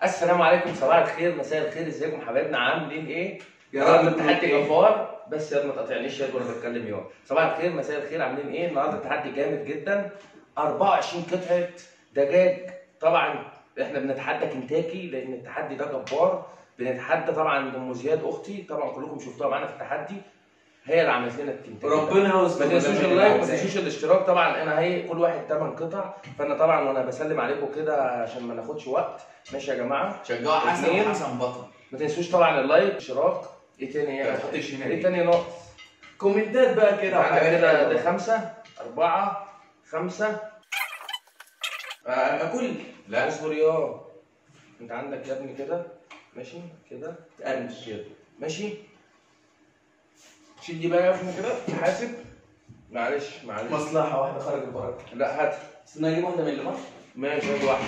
السلام عليكم صباح الخير مساء الخير ازيكم حبايبنا عاملين ايه؟ يا النهارده رب التحدي تكونوا جبار بس يا ما تقاطعنيش يا وانا بتكلم يوم صباح الخير مساء الخير عاملين ايه؟ النهارده التحدي جامد جدا 24 قطعه دجاج طبعا احنا بنتحدى كنتاكي لان التحدي ده جبار بنتحدى طبعا ام زياد اختي طبعا كلكم شفتوها معانا في التحدي هي اللي عملت لنا الكنتاكي ده. ربنا يوصل ما تنسوش اللايك ما تنسوش الاشتراك طبعا انا هي كل واحد 8 قطع فانا طبعا وانا بسلم عليكم كده عشان ما ناخدش وقت ماشي يا جماعه شجعوا حسن اتنين. وحسن بطل ما تنسوش طبعا اللايك اشتراك ايه تاني ما ايه تحطش هنا ايه دي. تاني ناقص كومنتات بقى كده عندك وحاجات كده حلوة. ده خمسة أربعة خمسة آه، اكل لا اصبر يا انت عندك يا ابني كده ماشي كده تقرمش كده ماشي شيل دي بقى يا ابني كده حاسب معلش معلش مصلحة واحدة خرج البركة لا هات استنى اجيب واحدة من اللي مصر ماشي هات واحدة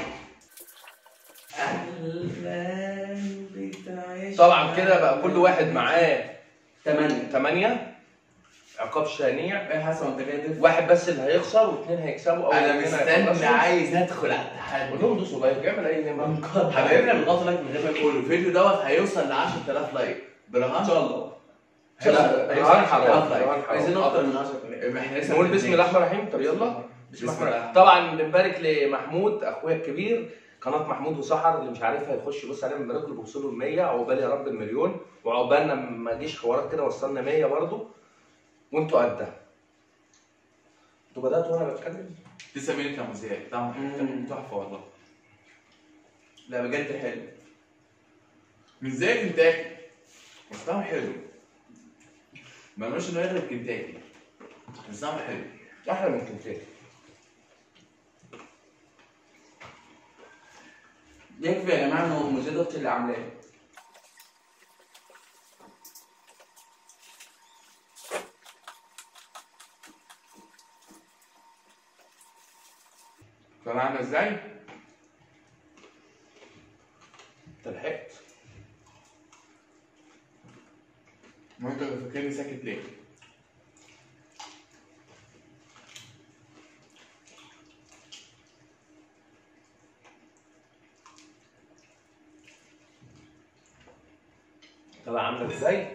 اهلا بتعيش طبعا كده بقى كل واحد معاه ثمانية ثمانية عقاب شنيع ايه حسن انت جاي تفهم واحد بس اللي هيخسر واثنين هيكسبوا اول انا اتنين مستني هيخلصوا. عايز ادخل على قول التحدي لهم دوسوا لايك اعمل اي نمرة حبايبنا بنغطي لايك من غير ما يقولوا الفيديو دوت هيوصل ل 10000 لايك برهان ان شاء الله لا، هيوصل رهان 10000 حرام، لايك. رهان حرام. عايزين اكتر من 10000 احنا لسه نقول بسم بنتناقش. الله الرحمن الرحيم طب يلا بسم بسم الله الله. الرحمن طبعا بنبارك لمحمود اخويا الكبير قناه محمود وسحر اللي مش عارفها يخش يبص عليها بنبارك له بوصله ال 100 عقبال يا رب المليون وعقبالنا ما جيش حوارات كده وصلنا 100 برضه وانتوا قدها انتوا بداتوا وانا بتكلم لسه مين كان مذيع طبعا مم. تحفه والله لا بجد حلو مش زي كنتاكي بس طعمه حلو ملوش انه يغلب كنتاكي بس طعمه حلو احلى من كنتاكي يكفي يا جماعه ان هو مزيد اختي اللي عاملاه كان عامل ازاي؟ انت لحقت ما انت فاكرني ساكت ليه؟ طلع عامله ازاي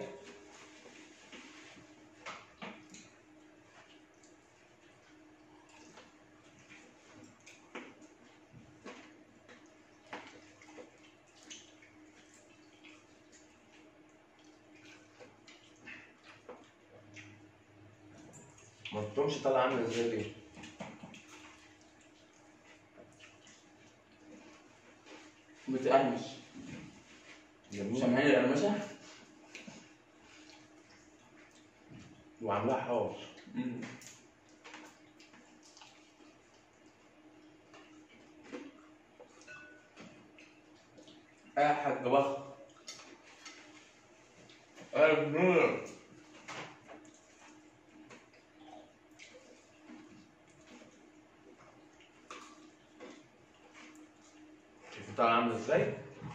ما قلتهمش طالعه عامله ازاي ليه بتقرمش جميل سامعين القرمشه؟ وعاملاها حار يا حاج بخ ألف نور شوف طالعه عامله ازاي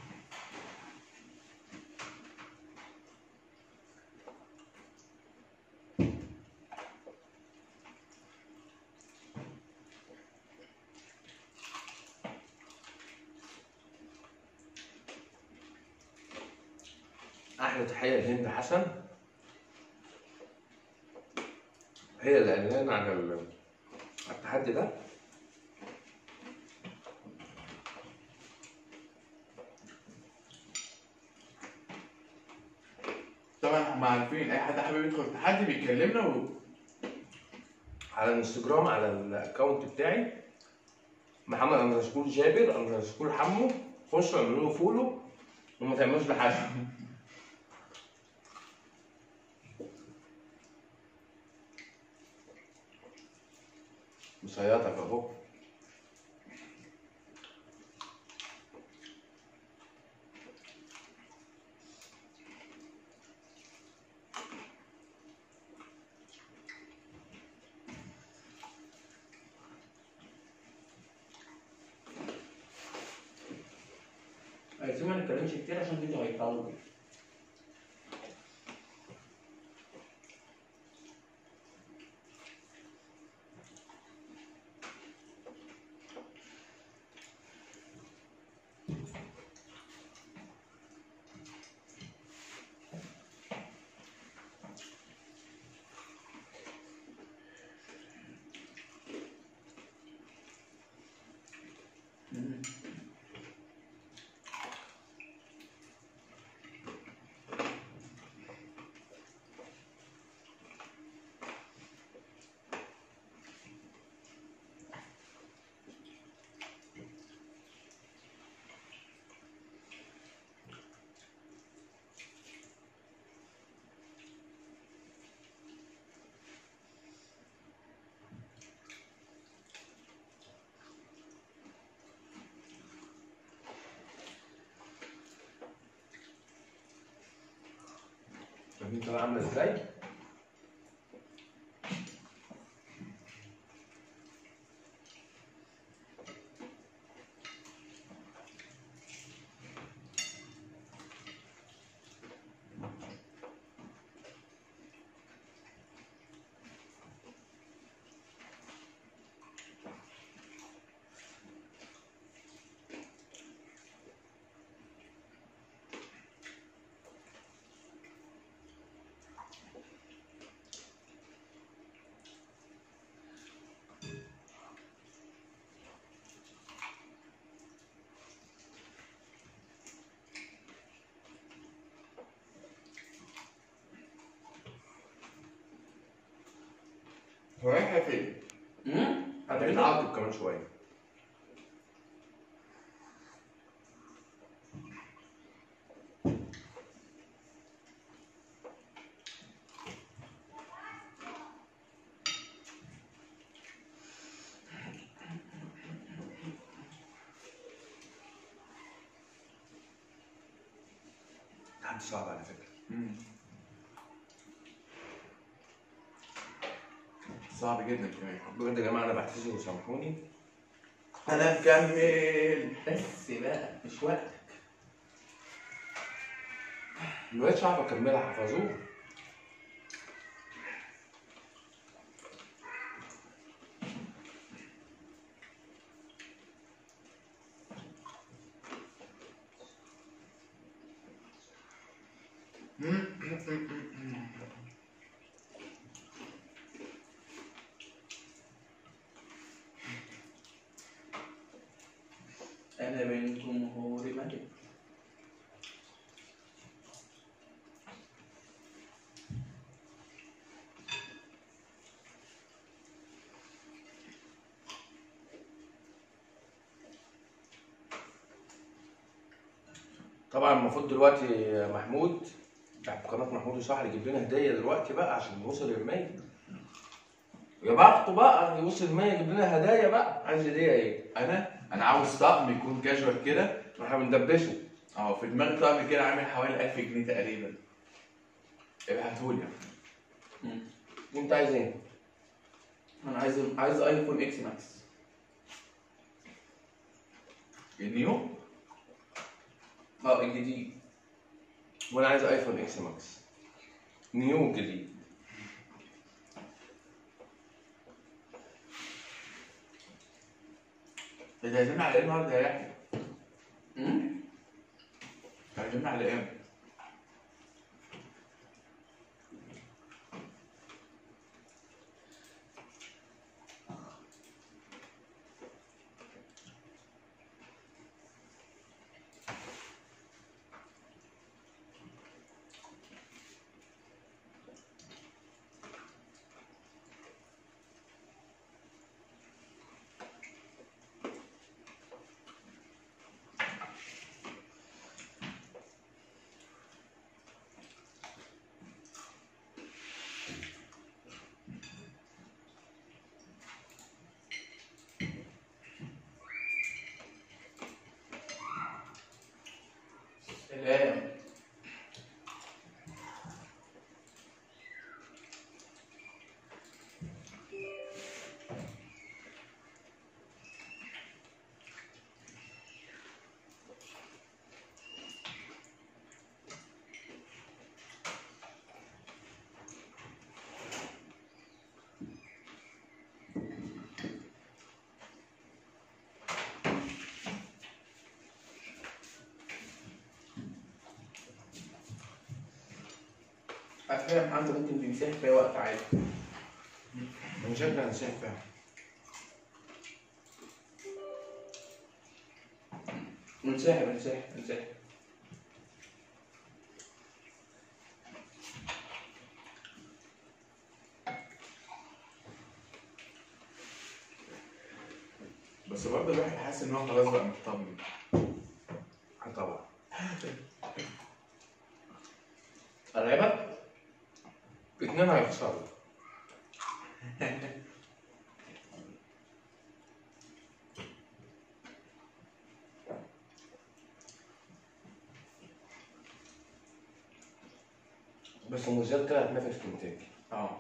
احلى تحيه لهند حسن هي اللي قالنا على ال- على التحدي ده طبعا هم عارفين اي حد حابب يدخل التحدي بيكلمنا و... على الانستجرام على الاكونت بتاعي محمد اندرسكول جابر اندرسكول حمو خشوا اعملوا له فولو وما تعملوش لحد مصيطك اهو عايزين ما نتكلمش كتير عشان الفيديو هيطول شايفين طالعه عامله ازاي؟ هو رايحة فين؟ امم هتتعاقب كمان شويه تحدي صعب على فكره صعب جدا كمان بجد يا جماعه انا بعتذر وسامحوني انا مكمل بس بقى مش وقتك مبقتش عارف اكملها حفظوه انا من جمهور ملك طبعا المفروض دلوقتي محمود بتاع قناه محمود وصاحب يجيب لنا هديه دلوقتي بقى عشان نوصل ال 100 يا بخته بقى يوصل ال 100 يجيب لنا هدايا بقى عايز هديه ايه؟ انا انا عاوز طقم يكون كاجوال كده احنا بندبسه اه في دماغي طقم كده عامل حوالي 1000 جنيه تقريبا ابعتهولي انت عايز ايه؟ انا عايز عايز ايفون اكس ماكس النيو اه الجديد وانا عايز ايفون اكس ماكس نيو جديد انت عايزين على ايه النهارده يا يحيى؟ امم عايزين على ايه؟ سلام افلام عنده ممكن تنساها في أي وقت عادي انا شكلي هنسيح فعلا منسحب منسحب منسحب بس برضه الواحد حاسس ان هو خلاص بقى مطمن آه طبعا العبك اتنين هيخسروا بس الموزات كده هتنافس كنتاكي اه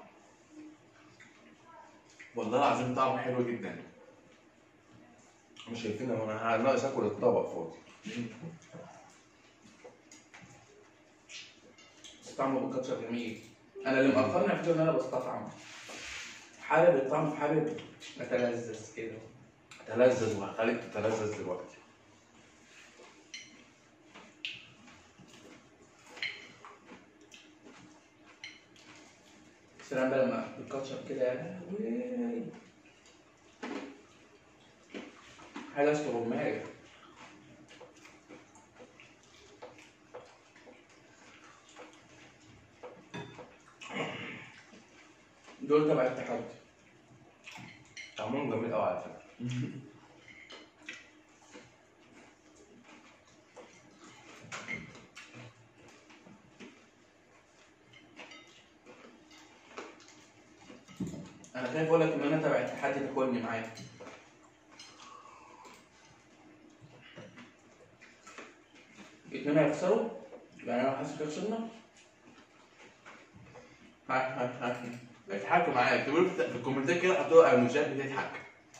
والله العظيم طعمه حلو جدا مش شايفين هو انا ناقص اكل الطبق فاضي بس طعمه بالكاتشب جميل انا اللي مأخرني على فكره ان انا بستطعم حابب الطعم حابب اتلذذ كده تلذذ وهخليك تتلذذ دلوقتي سلام بقى لما بالكاتشب كده يا لهوي حاجه استغماية دول تبع التحدي طعمهم جميل قوي على فكره انا خايف اقول لك ان انا تبع التحدي تاكلني معاك اتنين هيخسروا يعني انا حاسس كده خسرنا ها ها ها اضحكوا معايا اكتبوا لي في الكومنتات كده حطوا له ايموجيات بتضحك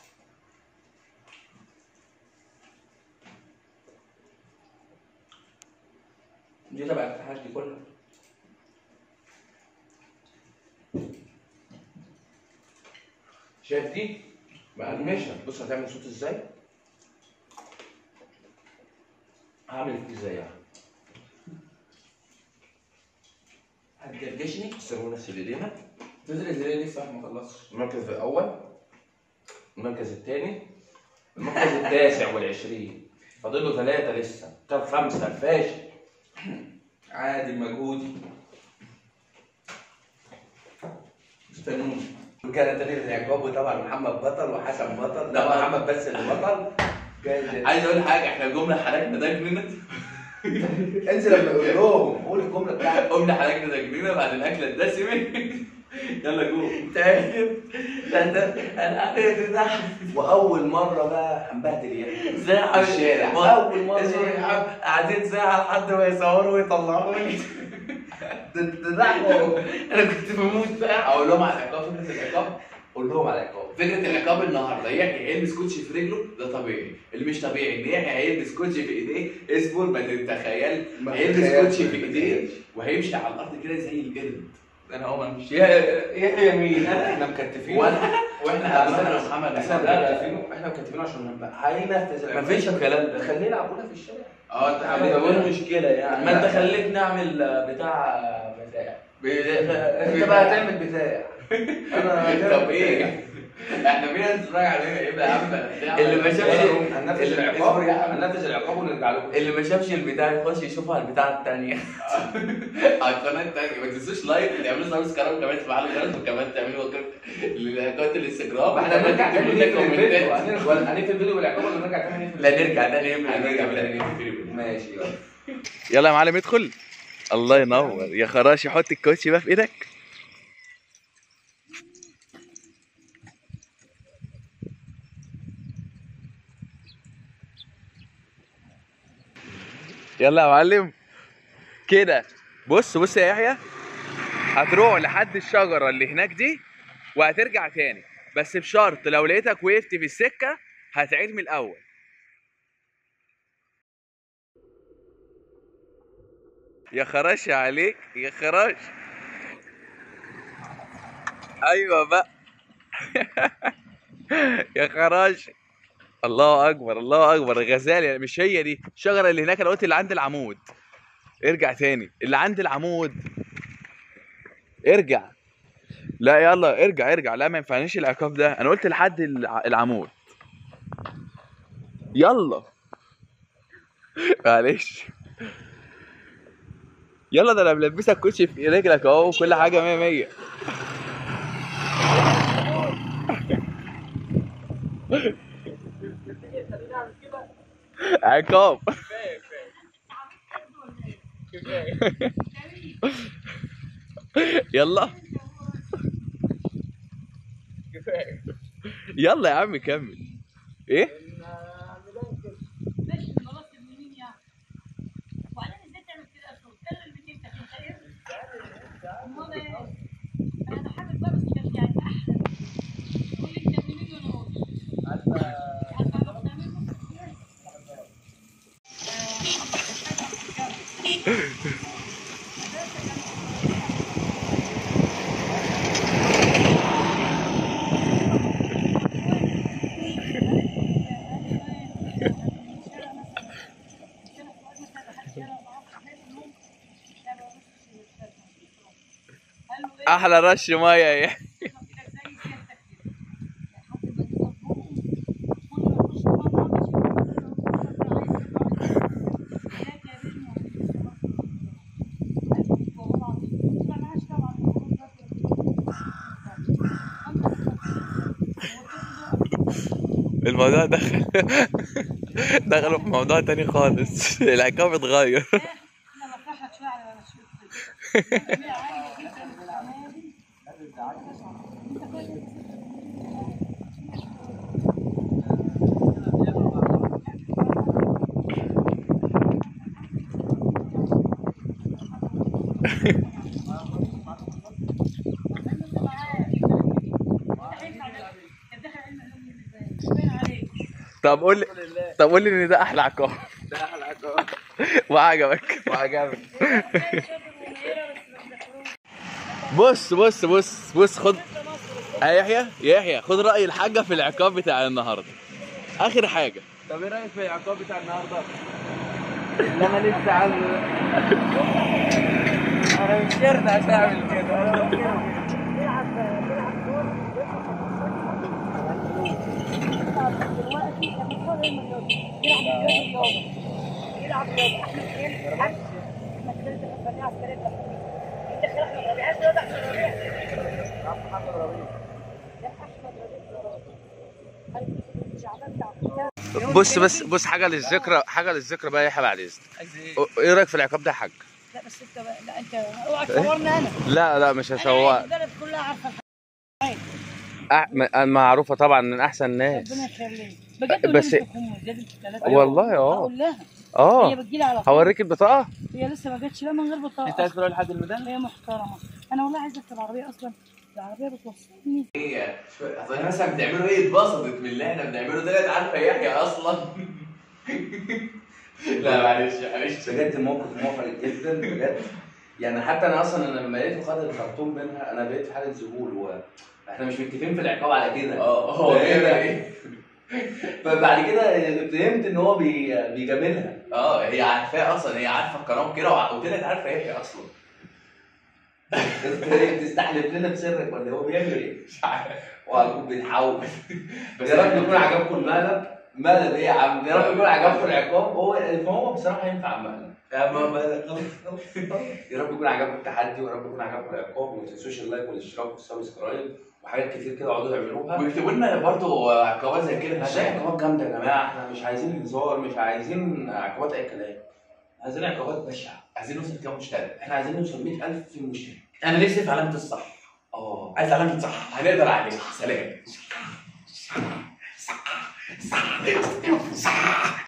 دي تبع التحدي كله شايف دي مقرمشه بص هتعمل صوت ازاي هعمل دي زيها هتجرجشني سمونا سيلينا تدري ازاي لسه ما خلصتش المركز الاول المركز الثاني المركز التاسع والعشرين فاضل له ثلاثه لسه كان خمسه الفاشل عادي مجهودي استنوني وكان تاني العقاب وطبعا محمد بطل وحسن بطل لا محمد بس اللي بطل جاي عايز اقول حاجه احنا جمله حركنا ده جنينه انزل لما اقول لهم قول الجمله بتاعتك قمنا حركنا ده جنينه بعد الاكله الدسمه يلا جو تايب ده ده انا قاعد ده واول مره بقى هنبهدل يعني ازاي يا حبيبي الشارع. أول مرة. اسمه يا حبيبي قاعدين ساعه لحد ما يصوروا ويطلعوا لي تضحكوا انا كنت بموت بقى اقول لهم على العقاب فكره العقاب قول لهم على العقاب فكره العقاب النهارده يحيى هيلبس كوتشي في رجله ده طبيعي اللي مش طبيعي ان يحيى هيلبس كوتشي في ايديه اصبر ما تتخيل ما هيلبس تتخيلش، كوتشي في ما ايديه تتخيلش. وهيمشي على الارض كده زي القرد انا هو مش يا يحيى مين احنا مكتفين وانا واحنا احنا انا ومحمد احنا محمد. مكتفينه احنا مكتفينه عشان نبقى هينفذ العقاب. مفيش الكلام ده. خليه يلعبونا في الشارع اه انت طب ايه حبيبي المشكله يعني ما انت خليتني اعمل بتاع بتاع انت بقى هتعمل بتاع انا طب ايه؟ احنا مين هنتفرج علينا ايه بقى يا عم بتاع اللي ما شافش هننفذ اللي- العقاب اصبر يا عم. هننفذ العقاب ونرجع لكم اللي ما شافش البتاع يخش يشوفها على البتاع التانية على القناه التانية ما تنسوش لايك تعملوا سبسكرايب كمان تفعلوا الجرس وكمان تعملوا قناه الانستجرام احنا هنرجع تاني نقفل الفيديو كومنتات هنرجع- ولا هنقفل الفيديو بالعقاب ولا نرجع تاني نقفل لا نرجع تاني نعمل هنرجع الفيديو تاني تاني. نقفل الفيديو. ماشي يلا يلا يا معلم ادخل الله ينور يا خراشي حط الكوتشي بقى في ايدك يلا يا معلم كده بص بص يا يحيى هتروح لحد الشجرة اللي هناك دي وهترجع تاني بس بشرط لو لقيتك وقفت في السكة هتعيد من الأول يا خراش عليك يا خراش ايوه بقى يا خراش الله اكبر الله اكبر غزال مش هي دي الشجره اللي هناك انا قلت اللي عند العمود ارجع تاني اللي عند العمود ارجع لا يلا ارجع ارجع لا ما ينفعنيش العقاب ده انا قلت لحد الع- العمود يلا معلش يلا ده انا ملبسك كوتشي في رجلك اهو وكل حاجه مية مية عقاب يلا يلا يا عم كمل ايه ماشي خلاص المنين يعني وبعدين ازاي تعمل كده اصلا تكلم بنتك انت ايه امال ايه؟ انا حابب بقى بس كان يعني احلى قول لي انت منين وانا اقول عارفه عارفه بنعمله؟ احلى رش ميه يا الموضوع دخل دخلوا في موضوع تاني خالص العقاب اتغير طب قول لي طب قول لي ان ده احلى عقاب ده احلى عقاب وعجبك وعجبني بص بص بص بص خد يا يحيى يا يحيى خد راي الحاجه في العقاب بتاع النهارده اخر حاجه طب ايه رايك في العقاب بتاع النهارده؟ اللي انا لسه عامله ده. انا مش شرط عشان اعمل كده انا مش شرط. يلعب رياضة احمد خيل احمد خيل تبقى فنية عسكرية انت خيل احمد ربيع عايز تقول احمد ربيع لا احمد ربيع عارف شعبان بتاع بص بس بص حاجه للذكرى حاجه للذكرى بقى يا يحيى بعد اذنك ايه رايك في العقاب ده يا حاج لا بس انت بقى لا انت اوعى تصورني انا لا لا مش انا هسوق البلد كلها عارفه أح... معروفه طبعا من احسن الناس ربنا يخليك بجد بس- بس بجد الثلاثه والله اه اقول لها هي اه بتجيلي على طول هوريك البطاقه هي لسه ما جاتش لا من غير بطاقه انت عايز تروح لحد الميدان؟ هي محترمه انا والله عايزه اركب العربيه اصلا العربيه بتوصلني هي اصل مثلا بتعملوا ايه اتبسطت من اللي احنا بنعمله ده لا عارفه يحيى اصلا لا معلش معلش بجد الموقف محرج جدا بجد يعني حتى انا اصلا انا لما لقيته خد الخرطوم منها انا بقيت في حاله ذهول و احنا مش متفقين في العقاب على كده اه هو فاهم؟ بيعمل ايه؟ فبعد كده فهمت ان هو بي... بيجاملها اه هي عارفاه اصلا هي عارفه الكرام كده وع- وطلعت عارفه يحيى اصلا انت ليه بتستحلف لنا بسرك ولا هو بيعمل ايه؟ مش عارف وهيكون بيتحول بس يا رب يكون عجبكم المقلب مقلب ايه يا عم؟ يا رب يكون عجبكم العقاب هو فهو بصراحه ينفع مقلب يا ما مقلب خلاص خلاص خلاص. يا رب يكون عجبكم التحدي ويا رب يكون عجبكم العقاب وما تنسوش اللايك والاشتراك والسبسكرايب وحاجات كتير كده اقعدوا تعملوها ويكتبوا لنا برضه عقابات زي كده عشان عقابات جامده يا جماعه احنا مش عايزين هزار مش عايزين عقابات اي كلام عايزين عقابات بشعه عايزين نوصل كام مشترك احنا عايزين نوصل 100000 مشترك انا نفسي في علامه الصح اه عايز علامه صح هنقدر عليه سلام